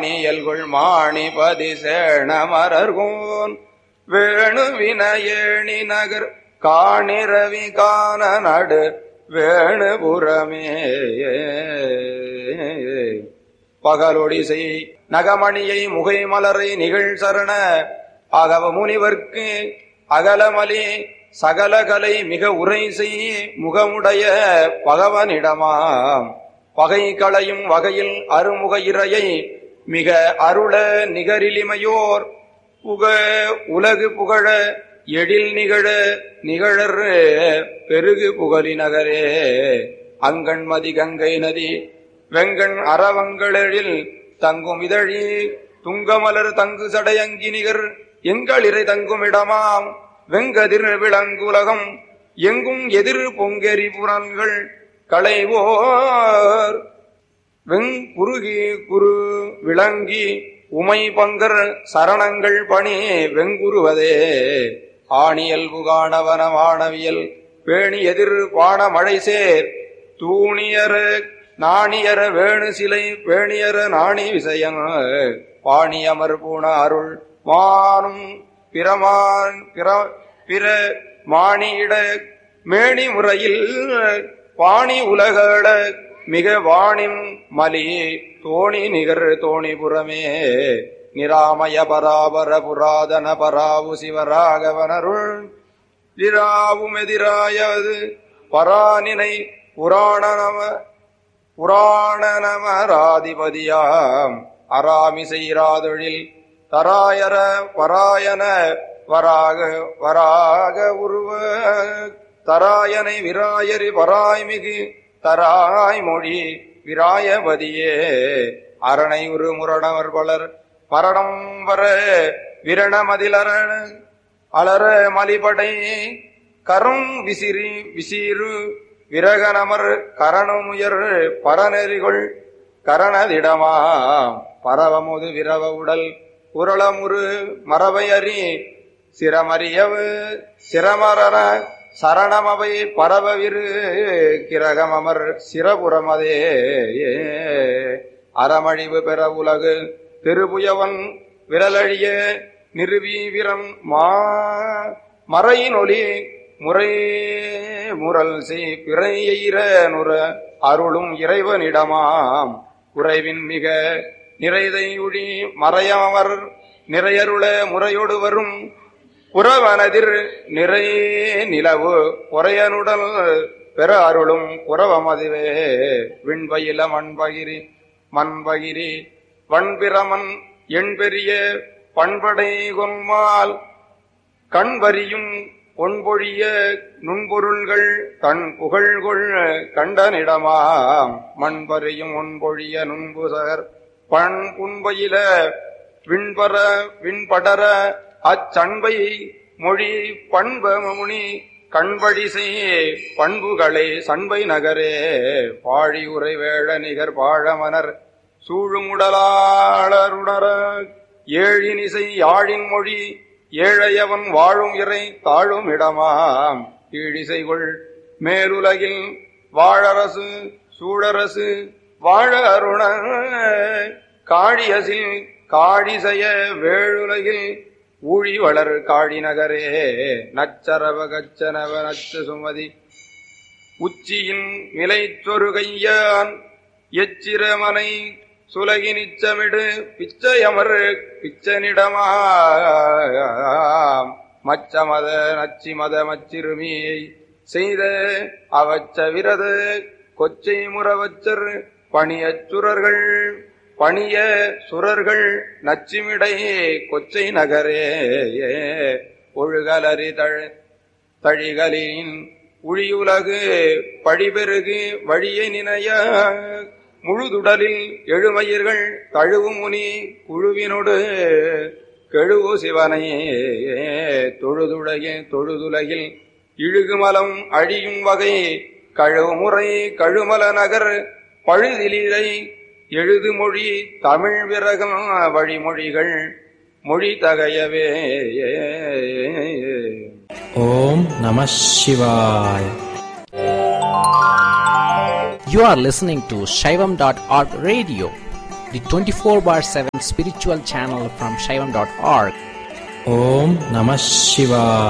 வாணியல்குள் மாணிபதி சேணமரர்கோன் வேணுவினயேணி நகர் காணிரவி காண நடு வேணுபுறமே பகலொடிசை நகமணியை முகை மலரை நிகழ் சரண அகவ முனிவர்க்கு அகலமலி சகலகலை மிக உரை செய் முகமுடைய பகவனிடமாம் பகை களையும் வகையில் அருமுக இறையை மிக அருள நிகரிலிமையோர் புக உலகு புகழ எழில் நிகழ நிகழர் பெருகு புகழி நகரே அங்கண்மதி கங்கை நதி வெங்கண் அறவங்களெழில் தங்கும் இதழி துங்கமலர் தங்கு சடையங்கி நிகர் எங்களிரை தங்கும் இடமாம் வெங்கதிர் விளங்குலகம் எங்கும் எதிர் பொங்கெரி புறன்கள் களைவோர் வெங்குருகி குரு விளங்கி உமை பங்கர் சரணங்கள் பணி வெங்குருவதே ஆணியல்பு காணவன வானவியல் பேணி எதிர் பாண மழை சேர் தூணியர நாணியர வேணு சிலை பேணியர நாணி விசயன் பாணியமர் பூண அருள் மானும் பிரமான் பிற பிற மாணியிட மேணி முறையில் பாணி உலகள மிக வாணிம் மலி தோணி நிகர் தோணிபுரமே நிராமய பராபர புராதன பராவு சிவராகவனருள் திராவும் எதிராயது பரானினை புராண நம புராண நமராதிபதியாம் அராமிசை ராதொழில் தராயர பராயன வராக வராக உருவ தராயனை விராயரி பராய்மிகு தராய் மொழி விராயபதியே அரணை உரு முரணவர் பலர் மரணம் வர விரணமதிலர அலர மலிபடை கரும் விசிறி விசீரு விரகனமர் கரணமுயர் பரநெறிகொள் கரணதிடமாம் பரவமுது விரவ உடல் உரளமுரு மரபை அறி சிரமறியவு சிரமரன சரணமவை பரவவிரு கிரகமமர் சிரபுரமதே அறமழிவு பெற உலகு திருபுயவன் விரலழிய நிறுவி விரம் மா மறையினொலி முறை முரல் செய் பிறையெய்ர நுர அருளும் இறைவனிடமாம் குறைவின் மிக நிறைதையுழி மறையவர் நிறையருள முறையொடு வரும் புறவனதிர் நிறை நிலவு பொறையனுடல் பெற அருளும் புறவமதுவே விண்பயில மண்பகிரி மண்பகிரி வண்பிரமன் எண்பெரிய பண்படை கொன்மால் கண்வரியும் பொன்பொழிய நுண்பொருள்கள் தன் புகழ்கொள் கண்டனிடமாம் மண்பறியும் ஒன்பொழிய நுண்புசகர் பண் புன்பயில விண்பர விண்படர அச்சண்பை மொழி பண்பமுனி கண்படிசை பண்புகளே சண்பை நகரே பாழி உரை வேழ நிகர் பாழமனர் சூழுமுடலாளருணர ஏழினிசை யாழின் மொழி ஏழையவன் வாழும் இறை தாழும் இடமாம் கீழிசைகொள் மேலுலகில் வாழரசு சூழரசு வாழ அருண காழியசில் காழிசய வேழுலகில் ஊழி வளர் காழி நகரே நச்சரவ கச்சனவ நச்ச சுமதி உச்சியின் நிலைச்சொருகையான் எச்சிரமனை சுலகி நிச்சமிடு பிச்சையமர் பிச்சனிடமா மச்சமத நச்சிமத மச்சிறுமியை செய்த அவச்ச விரத கொச்சை முறவச்சர் பணியச் சுரர்கள் பணிய சுரர்கள் நச்சிமிடை கொச்சை நகரே ஒழுகலறி தழ தழிகளின் உழியுலகு பழிபெருகு வழியை நினைய முழுதுடலில் எழுமயிர்கள் தழுவு முனி குழுவினோடு கெழுவு சிவனை தொழுதுடைய தொழுதுலகில் இழுகுமலம் அழியும் வகை கழுமுறை கழுமல நகர் பழுதிலிலை எழுதுமொழி தமிழ் விரகம் வழிமொழிகள் மொழி தகையவே ஓம் நம சிவாய் You are listening to Shaivam.org radio, the 24 bar 7 spiritual channel from Shaivam.org. Om Namah Shivaya.